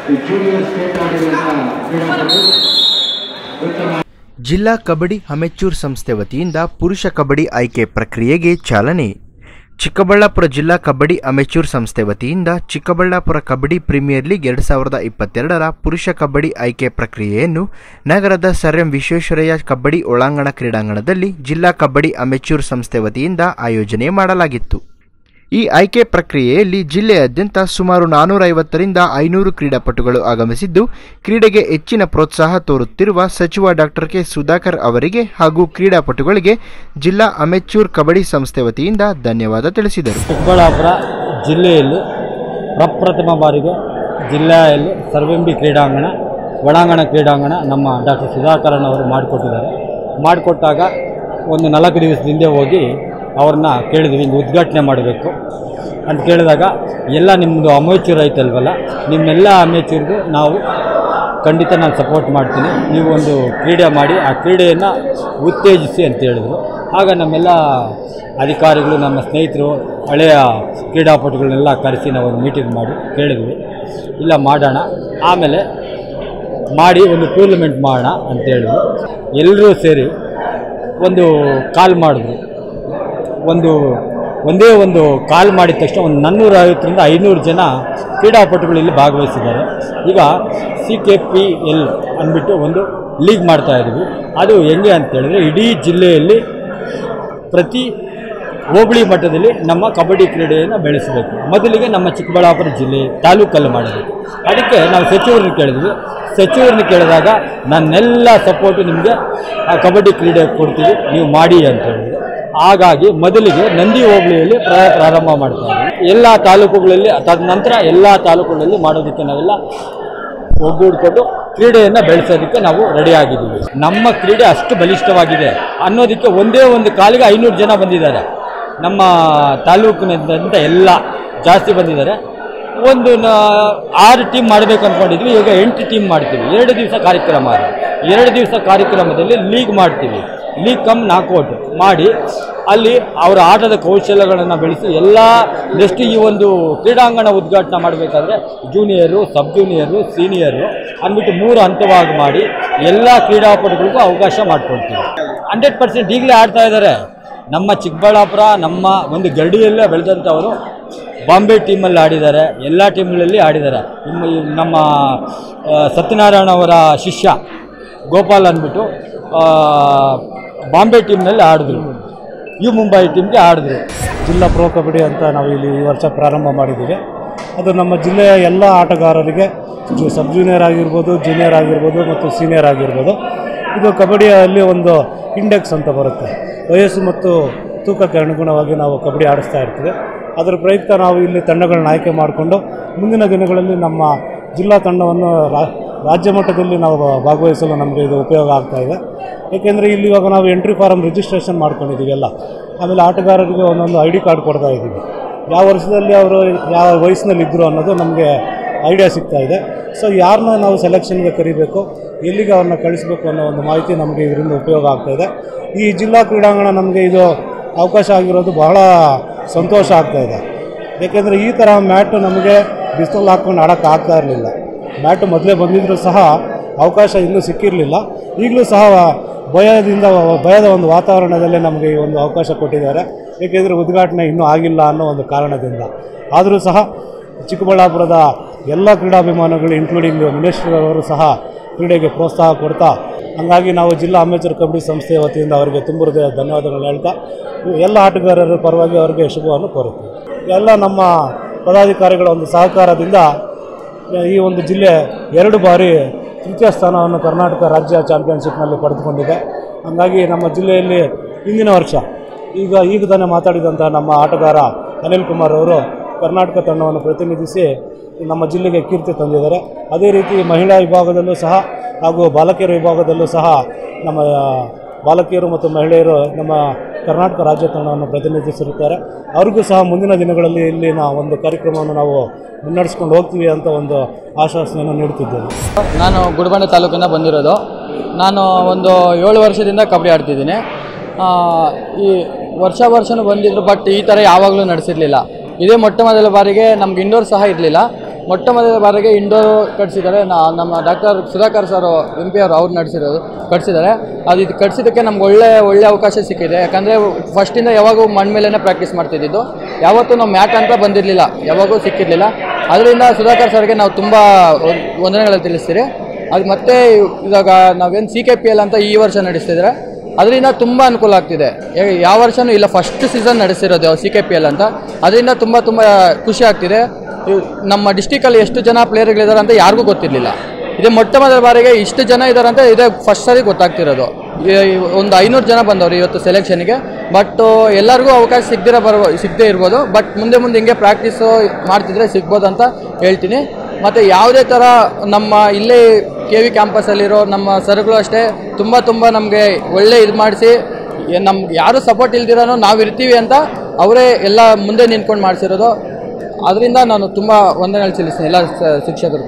ಈ junior state ಆಡಿರುವಂತಹ ಕ್ರೀಡಾಪಟು ಉತ್ತಮ ಜಿಲ್ಲಾ ಕಬಡ್ಡಿ ಅಮೆಚೂರ್ ಸಂಸ್ಥೆ ವತಿಯಿಂದ ಪುರುಷ ಕಬಡ್ಡಿ ಆಯ್ಕೆ ಪ್ರಕ್ರಿಯೆಗೆ ಚಾಲನೆ ಚಿಕ್ಕಬಳ್ಳಾಪುರ ಜಿಲ್ಲಾ ಕಬಡ್ಡಿ ಅಮೆಚೂರ್ ಸಂಸ್ಥೆ ವತಿಯಿಂದ ಚಿಕ್ಕಬಳ್ಳಾಪುರ ಕಬಡ್ಡಿ ಪ್ರೀಮಿಯರ್ ಲೀಗ್ ಎರಡು ಸಾವಿರದ ಇಪ್ಪತ್ತೆರಡರ ಪುರುಷ ಕಬಡ್ಡಿ ಆಯ್ಕೆ ಪ್ರಕ್ರಿಯೆಯನ್ನು ನಗರದ ಸರ್ ಎಂ ವಿಶ್ವೇಶ್ವರಯ್ಯ ಕಬಡ್ಡಿ ಒಳಾಂಗಣ ಕ್ರೀಡಾಂಗಣದಲ್ಲಿ ಜಿಲ್ಲಾ ಕಬಡ್ಡಿ ಅಮೆಚೂರ್ ಸಂಸ್ಥೆ ವತಿಯಿಂದ ಆಯೋಜನೆ ಮಾಡಲಾಗಿತ್ತು ಈ ಆಯ್ಕೆ ಪ್ರಕ್ರಿಯೆಯಲ್ಲಿ ಜಿಲ್ಲೆಯಾದ್ಯಂತ ಸುಮಾರು ನಾನೂರೈವತ್ತರಿಂದ ಐನೂರು ಕ್ರೀಡಾಪಟುಗಳು ಆಗಮಿಸಿದ್ದು ಕ್ರೀಡೆಗೆ ಹೆಚ್ಚಿನ ಪ್ರೋತ್ಸಾಹ ತೋರುತ್ತಿರುವ ಸಚಿವ ಡಾಕ್ಟರ್ ಕೆ ಸುಧಾಕರ್ ಅವರಿಗೆ ಹಾಗೂ ಕ್ರೀಡಾಪಟುಗಳಿಗೆ ಜಿಲ್ಲಾ ಅಮೆಚೂರ್ ಕಬಡ್ಡಿ ಸಂಸ್ಥೆ ವತಿಯಿಂದ ಧನ್ಯವಾದ ತಿಳಿಸಿದರು ಚಿಕ್ಕಬಳ್ಳಾಪುರ ಜಿಲ್ಲೆಯಲ್ಲಿ ಪ್ರಪ್ರಥಮ ಬಾರಿಗೆ ಜಿಲ್ಲೆಯಲ್ಲಿ ಸರ್ವೆಂಬಿ ಕ್ರೀಡಾಂಗಣ ಒಳಾಂಗಣ ಕ್ರೀಡಾಂಗಣ ನಮ್ಮ ಡಾಕ್ಟರ್ ಸುಧಾಕರನ್ ಅವರು ಮಾಡಿಕೊಟ್ಟಿದ್ದಾರೆ ಮಾಡಿಕೊಟ್ಟಾಗ ಒಂದು ನಾಲ್ಕು ದಿವಸದ ಹಿಂದೆ ಹೋಗಿ ಅವ್ರನ್ನ ಕೇಳಿದ್ವಿ ಹಿಂಗೆ ಉದ್ಘಾಟನೆ ಮಾಡಬೇಕು ಅಂತ ಕೇಳಿದಾಗ ಎಲ್ಲ ನಿಮ್ಮದು ಅಮೇಚೂರ್ ಐತಲ್ವಲ್ಲ ನಿಮ್ಮೆಲ್ಲ ಅಮೇಚೂರ್ಗೂ ನಾವು ಖಂಡಿತ ನಾನು ಸಪೋರ್ಟ್ ಮಾಡ್ತೀನಿ ನೀವು ಒಂದು ಕ್ರೀಡೆ ಮಾಡಿ ಆ ಕ್ರೀಡೆಯನ್ನು ಉತ್ತೇಜಿಸಿ ಅಂತ ಹೇಳಿದ್ರು ಆಗ ನಮ್ಮೆಲ್ಲ ಅಧಿಕಾರಿಗಳು ನಮ್ಮ ಸ್ನೇಹಿತರು ಹಳೆಯ ಕ್ರೀಡಾಪಟುಗಳನ್ನೆಲ್ಲ ಕರೆಸಿ ನಾವು ಒಂದು ಮೀಟಿಂಗ್ ಮಾಡಿ ಕೇಳಿದ್ವಿ ಇಲ್ಲ ಮಾಡೋಣ ಆಮೇಲೆ ಮಾಡಿ ಒಂದು ಟೂರ್ನಮೆಂಟ್ ಮಾಡೋಣ ಅಂತ ಹೇಳಿದ್ರು ಎಲ್ಲರೂ ಸೇರಿ ಒಂದು ಕಾಲ್ ಮಾಡಿದ್ರು ಒಂದು ಒಂದೇ ಒಂದು ಕಾಲ್ ಮಾಡಿದ ತಕ್ಷಣ ಒಂದು ನಾನ್ನೂರ ಐವತ್ತರಿಂದ ಐನೂರು ಜನ ಕ್ರೀಡಾಪಟುಗಳು ಇಲ್ಲಿ ಭಾಗವಹಿಸಿದ್ದಾರೆ ಈಗ ಸಿ ಕೆ ಪಿ ಎಲ್ ಅಂದ್ಬಿಟ್ಟು ಒಂದು ಲೀಗ್ ಮಾಡ್ತಾ ಇದ್ದೀವಿ ಅದು ಹೆಂಗೆ ಅಂತ ಹೇಳಿದ್ರೆ ಇಡೀ ಜಿಲ್ಲೆಯಲ್ಲಿ ಪ್ರತಿ ಹೋಬಳಿ ಮಟ್ಟದಲ್ಲಿ ನಮ್ಮ ಕಬಡ್ಡಿ ಕ್ರೀಡೆಯನ್ನು ಬೆಳೆಸಬೇಕು ಮೊದಲಿಗೆ ನಮ್ಮ ಚಿಕ್ಕಬಳ್ಳಾಪುರ ಜಿಲ್ಲೆ ತಾಲೂಕಲ್ಲಿ ಮಾಡಬೇಕು ಅದಕ್ಕೆ ನಾವು ಸಚಿವರನ್ನ ಕೇಳಿದ್ವಿ ಸಚಿವರನ್ನ ಕೇಳಿದಾಗ ನನ್ನೆಲ್ಲ ಸಪೋರ್ಟು ನಿಮಗೆ ಆ ಕಬಡ್ಡಿ ಕ್ರೀಡೆ ಕೊಡ್ತೀವಿ ನೀವು ಮಾಡಿ ಅಂತ ಹೇಳಿದ್ರು ಹಾಗಾಗಿ ಮೊದಲಿಗೆ ನಂದಿ ಹೋಬಳಿಯಲ್ಲಿ ಪ್ರ- ಪ್ರಾರಂಭ ಮಾಡ್ತಾ ಇದ್ದೀವಿ ಎಲ್ಲ ತಾಲೂಕುಗಳಲ್ಲಿ ತದನಂತರ ಎಲ್ಲ ತಾಲೂಕುಗಳಲ್ಲಿ ಮಾಡೋದಕ್ಕೆ ನಾವೆಲ್ಲ ಒಗ್ಗೂಡ್ಕೊಂಡು ಕ್ರೀಡೆಯನ್ನು ಬೆಳೆಸೋದಕ್ಕೆ ನಾವು ರೆಡಿ ಆಗಿದ್ದೀವಿ ನಮ್ಮ ಕ್ರೀಡೆ ಅಷ್ಟು ಬಲಿಷ್ಠವಾಗಿದೆ ಅನ್ನೋದಕ್ಕೆ ಒಂದೇ ಒಂದು ಕಾಲಿಗೆ ಐನೂರು ಜನ ಬಂದಿದ್ದಾರೆ ನಮ್ಮ ತಾಲೂಕಿನಿಂದ ಎಲ್ಲ ಜಾಸ್ತಿ ಬಂದಿದ್ದಾರೆ ಒಂದು ನ- ಆರು ಟೀಮ್ ಮಾಡಬೇಕು ಅಂದ್ಕೊಂಡಿದ್ವಿ ಈಗ ಎಂಟು ಟೀಮ್ ಮಾಡ್ತೀವಿ ಎರಡು ದಿವಸ ಕಾರ್ಯಕ್ರಮ ಅದು ಎರಡು ದಿವಸ ಕಾರ್ಯಕ್ರಮದಲ್ಲಿ ಲೀಗ್ ಮಾಡ್ತೀವಿ ಲೀಗ್ ಕಮ್ ನಾಕೌಟ್ ಮಾಡಿ ಅಲ್ಲಿ ಅವರ ಆಟದ ಕೌಶಲ್ಯಗಳನ್ನು ಬೆಳೆಸಿ ಎಲ್ಲ ನೆಕ್ಸ್ಟ್ ಈ ಒಂದು ಕ್ರೀಡಾಂಗಣ ಉದ್ಘಾಟನೆ ಮಾಡಬೇಕಾದ್ರೆ ಜೂನಿಯರು ಸಬ್ ಜೂನಿಯರು ಸೀನಿಯರು ಅಂದ್ಬಿಟ್ಟು ಮೂರು ಹಂತವಾಗಿ ಮಾಡಿ ಎಲ್ಲ ಕ್ರೀಡಾಪಟುಗಳಿಗೂ ಅವಕಾಶ ಮಾಡಿಕೊಡ್ತೀವಿ ಹಂಡ್ರೆಡ್ ಪರ್ಸೆಂಟ್ ಈಗಲೇ ಆಡ್ತಾ ಇದ್ದಾರೆ ನಮ್ಮ ಚಿಕ್ಕಬಳ್ಳಾಪುರ ನಮ್ಮ ಒಂದು ಗರಡಿಯಲ್ಲೇ ಬೆಳೆದಂಥವರು ಬಾಂಬೆ ಟೀಮಲ್ಲಿ ಆಡಿದ್ದಾರೆ ಎಲ್ಲ ಟೀಮ್ಗಳಲ್ಲಿ ಆಡಿದ್ದಾರೆ ನಿಮ್ಮ ಈ ನಮ್ಮ ಆ, ಸತ್ಯನಾರಾಯಣ ಅವರ ಶಿಷ್ಯ ಗೋಪಾಲ್ ಅಂದ್ಬಿಟ್ಟು ಆ, ಬಾಂಬೆ ಟೀಮ್ನಲ್ಲಿ ಆಡಿದ್ರು ಯು ಮುಂಬೈ ಟೀಮ್ಗೆ ಆಡಿದ್ರು ಜಿಲ್ಲಾ ಪ್ರೋ ಕಬಡ್ಡಿ ಅಂತ ನಾವು ಇಲ್ಲಿ ಈ ವರ್ಷ ಪ್ರಾರಂಭ ಮಾಡಿದ್ದೀವಿ ಅದು ನಮ್ಮ ಜಿಲ್ಲೆಯ ಎಲ್ಲ ಆಟಗಾರರಿಗೆ ಜು ಸಬ್ ಜೂನಿಯರ್ ಆಗಿರ್ಬೋದು ಜೂನಿಯರ್ ಆಗಿರ್ಬೋದು ಮತ್ತು ಸೀನಿಯರ್ ಆಗಿರ್ಬೋದು ಇದು ಕಬಡ್ಡಿಯಲ್ಲಿ ಒಂದು ಇಂಡೆಕ್ಸ್ ಅಂತ ಬರುತ್ತೆ ವಯಸ್ಸು ಮತ್ತು ತೂಕಕ್ಕೆ ಅನುಗುಣವಾಗಿ ನಾವು ಕಬಡ್ಡಿ ಆಡಿಸ್ತಾ ಇರ್ತೀವಿ ಅದರ ಪ್ರಯುಕ್ತ ನಾವು ಇಲ್ಲಿ ತಂಡಗಳನ್ನ ಆಯ್ಕೆ ಮಾಡಿಕೊಂಡು ಮುಂದಿನ ದಿನಗಳಲ್ಲಿ ನಮ್ಮ ಜಿಲ್ಲಾ ತಂಡವನ್ನು ರಾ- ರಾಜ್ಯ ಮಟ್ಟದಲ್ಲಿ ನಾವು ಭಾಗವಹಿಸಲು ನಮಗೆ ಇದು ಉಪಯೋಗ ಆಗ್ತಾ ಇದೆ ಏಕೆಂದರೆ ಇಲ್ಲಿ ಇವಾಗ ನಾವು ಎಂಟ್ರಿ ಫಾರಮ್ ರಿಜಿಸ್ಟ್ರೇಷನ್ ಮಾಡ್ಕೊಂಡಿದ್ದೀವಿ ಎಲ್ಲ ಆಮೇಲೆ ಆಟಗಾರರಿಗೆ ಒಂದೊಂದು ಐ ಡಿ ಕಾರ್ಡ್ ಕೊಡ್ತಾ ಇದ್ದೀವಿ ಯಾವ ವರ್ಷದಲ್ಲಿ ಅವರು ಯಾವ ವಯಸ್ಸಿನಲ್ಲಿ ಇದ್ದರು ಅನ್ನೋದು ನಮಗೆ ಐಡಿಯಾ ಸಿಗ್ತಾ ಇದೆ ಸೊ ಯಾರನ್ನ ನಾವು ಸೆಲೆಕ್ಷನ್ಗೆ ಕರಿಬೇಕು ಎಲ್ಲಿಗೆ ಅವ್ರನ್ನ ಕಳಿಸ್ಬೇಕು ಅನ್ನೋ ಒಂದು ಮಾಹಿತಿ ನಮಗೆ ಇದರಿಂದ ಉಪಯೋಗ ಆಗ್ತಾ ಇದೆ ಈ ಜಿಲ್ಲಾ ಕ್ರೀಡಾಂಗಣ ನಮಗೆ ಇದು ಅವಕಾಶ ಆಗಿರೋದು ಬಹಳ ಸಂತೋಷ ಆಗ್ತಾ ಇದೆ ಏಕೆಂದರೆ ಈ ಥರ ಮ್ಯಾಟು ನಮಗೆ ಬಿಸಿಲು ಹಾಕ್ಕೊಂಡು ಆಡೋಕ್ಕೆ ಆಗ್ತಾ ಇರಲಿಲ್ಲ ಮ್ಯಾಟು ಮೊದಲೇ ಬಂದಿದ್ದರೂ ಸಹ ಅವಕಾಶ ಇನ್ನೂ ಸಿಕ್ಕಿರಲಿಲ್ಲ ಈಗಲೂ ಸಹ ಭಯದಿಂದ ಭಯದ ಒಂದು ವಾತಾವರಣದಲ್ಲೇ ನಮಗೆ ಈ ಒಂದು ಅವಕಾಶ ಕೊಟ್ಟಿದ್ದಾರೆ ಏಕೆಂದರೆ ಉದ್ಘಾಟನೆ ಇನ್ನೂ ಆಗಿಲ್ಲ ಅನ್ನೋ ಒಂದು ಕಾರಣದಿಂದ ಆದರೂ ಸಹ ಚಿಕ್ಕಬಳ್ಳಾಪುರದ ಎಲ್ಲ ಕ್ರೀಡಾಭಿಮಾನಿಗಳು ಇನ್ಕ್ಲೂಡಿಂಗ್ ಮಿನಿಸ್ಟರ್ ಅವರು ಸಹ ಕ್ರೀಡೆಗೆ ಪ್ರೋತ್ಸಾಹ ಕೊಡ್ತಾ ಹಂಗಾಗಿ ನಾವು ಜಿಲ್ಲಾ ಅಮೇಚರ್ ಕಬಡ್ಡಿ ಸಂಸ್ಥೆಯ ವತಿಯಿಂದ ಅವರಿಗೆ ತುಂಬ ಹೃದಯ ಧನ್ಯವಾದಗಳನ್ನ ಹೇಳ್ತಾ ಎಲ್ಲ ಆಟಗಾರರ ಪರವಾಗಿ ಅವರಿಗೆ ಶುಭವನ್ನು ಕೋರುತ್ತೇವೆ ಎಲ್ಲ ನಮ್ಮ ಪದಾಧಿಕಾರಿಗಳ ಒಂದು ಸಹಕಾರದಿಂದ ಈ ಒಂದು ಜಿಲ್ಲೆ ಎರಡು ಬಾರಿ ತೃತೀಯ ಸ್ಥಾನವನ್ನು ಕರ್ನಾಟಕ ರಾಜ್ಯ ಚಾಂಪಿಯನ್ಶಿಪ್ನಲ್ಲಿ ಪಡೆದುಕೊಂಡಿದೆ ಹಾಗಾಗಿ ನಮ್ಮ ಜಿಲ್ಲೆಯಲ್ಲಿ ಹಿಂದಿನ ವರ್ಷ ಈಗ ಈಗ ತಾನೇ ಮಾತಾಡಿದಂಥ ನಮ್ಮ ಆಟಗಾರ ಅನಿಲ್ ಕುಮಾರ್ ಅವರು ಕರ್ನಾಟಕ ತಂಡವನ್ನು ಪ್ರತಿನಿಧಿಸಿ ನಮ್ಮ ಜಿಲ್ಲೆಗೆ ಕೀರ್ತಿ ತಂದಿದ್ದಾರೆ ಅದೇ ರೀತಿ ಮಹಿಳಾ ವಿಭಾಗದಲ್ಲೂ ಸಹ ಹಾಗೂ ಬಾಲಕಿಯರ ವಿಭಾಗದಲ್ಲೂ ಸಹ ನಮ್ಮ ಬಾಲಕಿಯರು ಮತ್ತು ಮಹಿಳೆಯರು ನಮ್ಮ ಕರ್ನಾಟಕ ರಾಜ್ಯ ತಂಡವನ್ನು ಪ್ರತಿನಿಧಿಸಿರುತ್ತಾರೆ ಅವ್ರಿಗೂ ಸಹ ಮುಂದಿನ ದಿನಗಳಲ್ಲಿ ಇಲ್ಲಿನ ಒಂದು ಕಾರ್ಯಕ್ರಮವನ್ನು ನಾವು ಮುನ್ನಡೆಸ್ಕೊಂಡು ಹೋಗ್ತೀವಿ ಅಂತ ಒಂದು ಆಶ್ವಾಸನೆಯನ್ನು ನೀಡುತ್ತಿದ್ದೇವೆ ನಾನು ಗುಡಿಬಂಡೆ ತಾಲೂಕಿಂದ ಬಂದಿರೋದು ನಾನು ಒಂದು ಏಳು ವರ್ಷದಿಂದ ಕಬಡ್ಡಿ ಆಡ್ತಿದ್ದೀನಿ ಆ, ಈ ವರ್ಷ ವರ್ಷನೂ ಬಂದಿದ್ರು ಬಟ್ ಈ ಥರ ಯಾವಾಗಲೂ ನಡೆಸಿರಲಿಲ್ಲ ಇದೇ ಮೊಟ್ಟ ಮೊದಲ ಬಾರಿಗೆ ನಮ್ಗೆ ಇಂಡೋರ್ ಸಹ ಇರಲಿಲ್ಲ ಮೊಟ್ಟ ಮೊದಲ ಬಾರಿಗೆ ಇಂಡೋರ್ ಕಟ್ಸಿದ್ದಾರೆ ನಾ ನಮ್ಮ doctor Sudhakar sir M P ಅವರು ಅವ್ರು ನಡೆಸಿರೋದು ಕಟ್ಸಿದ್ದಾರೆ ಅದು ಇದು ಕಟ್ಸಿದ್ದಕ್ಕೆ ನಮ್ಗೆ ಒಳ್ಳೆ ಒಳ್ಳೆ ಅವಕಾಶ ಸಿಕ್ಕಿದೆ ಯಾಕಂದರೆ ಫಸ್ಟಿಂದ ಯಾವಾಗೂ ಮಣ್ಣು ಮೇಲೇ ಪ್ರಾಕ್ಟೀಸ್ ಮಾಡ್ತಿದ್ದಿದ್ದು ಯಾವತ್ತೂ ನಾವು ಮ್ಯಾಟ್ ಅಂತ ಬಂದಿರಲಿಲ್ಲ ಯಾವಾಗೂ ಸಿಕ್ಕಿರಲಿಲ್ಲ ಅದರಿಂದ ಸುಧಾಕರ್ ಸರ್ಗೆ ನಾವು ತುಂಬ ವಂದನೆಗಳು ತಿಳಿಸ್ತೀರಿ ಅದು ಮತ್ತೆ ಇವಾಗ ನಾವೇನು ಸಿ ಕೆ ಪಿ ಎಲ್ ಅಂತ ಈ ವರ್ಷ ನಡೆಸ್ತಿದ್ರೆ ಅದರಿಂದ ತುಂಬ ಅನುಕೂಲ ಆಗ್ತಿದೆ ಯಾ- ಯಾವ ವರ್ಷನೂ ಇಲ್ಲ ಫಸ್ಟ್ ಸೀಸನ್ ನಡೆಸಿರೋದು ಸಿ ಕೆ ಪಿ ಎಲ್ ಅಂತ ಅದರಿಂದ ತುಂಬ ತುಂಬ ಖುಷಿ ಆಗ್ತಿದೆ ಇವ್- ನಮ್ಮ ಡಿಸ್ಟಿಕಲ್ಲಿ ಎಷ್ಟು ಜನ ಪ್ಲೇಯರ್ಗಳಿದ್ದಾರೆ ಅಂತ ಯಾರಿಗೂ ಗೊತ್ತಿರಲಿಲ್ಲ ಇದೇ ಮೊಟ್ಟ ಮೊದಲ ಬಾರಿಗೆ ಇಷ್ಟು ಜನ ಇದ್ದಾರೆ ಅಂತ ಇದೇ ಫಸ್ಟ್ ಸರಿ ಗೊತ್ತಾಗ್ತಿರೋದು ಈ- ಈ ಒಂದು ಐನೂರು ಜನ ಬಂದವರು ಇವತ್ತು ಸೆಲೆಕ್ಷನ್ಗೆ ಬಟ್ ಎಲ್ಲರಿಗೂ ಅವಕಾಶ ಸಿಗದಿರ ಬರುವ ಸಿಗದೇ ಇರ್ಬೋದು ಬಟ್ ಮುಂದೆ ಮುಂದೆ ಹಿಂಗೆ ಪ್ರಾಕ್ಟೀಸು ಮಾಡ್ತಿದ್ರೆ ಸಿಗ್ಬೋದು ಅಂತ ಹೇಳ್ತೀನಿ ಮತ್ತು ಯಾವುದೇ ಥರ ನಮ್ಮ ಇಲ್ಲೇ ಕೆ ವಿ ಕ್ಯಾಂಪಸಲ್ಲಿರೋ ನಮ್ಮ ಸರ್ಗಳು ಅಷ್ಟೇ ತುಂಬ ತುಂಬ ನಮಗೆ ಒಳ್ಳೆ ಇದು ಮಾಡಿಸಿ ನಮ್ಗೆ ಯಾರು ಸಪೋರ್ಟ್ ಇಲ್ದಿರೋನು ನಾವು ಇರ್ತೀವಿ ಅಂತ ಅವರೇ ಎಲ್ಲ ಮುಂದೆ ನಿಂತ್ಕೊಂಡು ಮಾಡಿಸಿರೋದು ಅದರಿಂದ ನಾನು ತುಂಬ ವಂದನೆಗಳು ಸಲ್ಲಿಸ್ತೀನಿ ಎಲ್ಲ ಸ- ಶಿಕ್ಷಕರು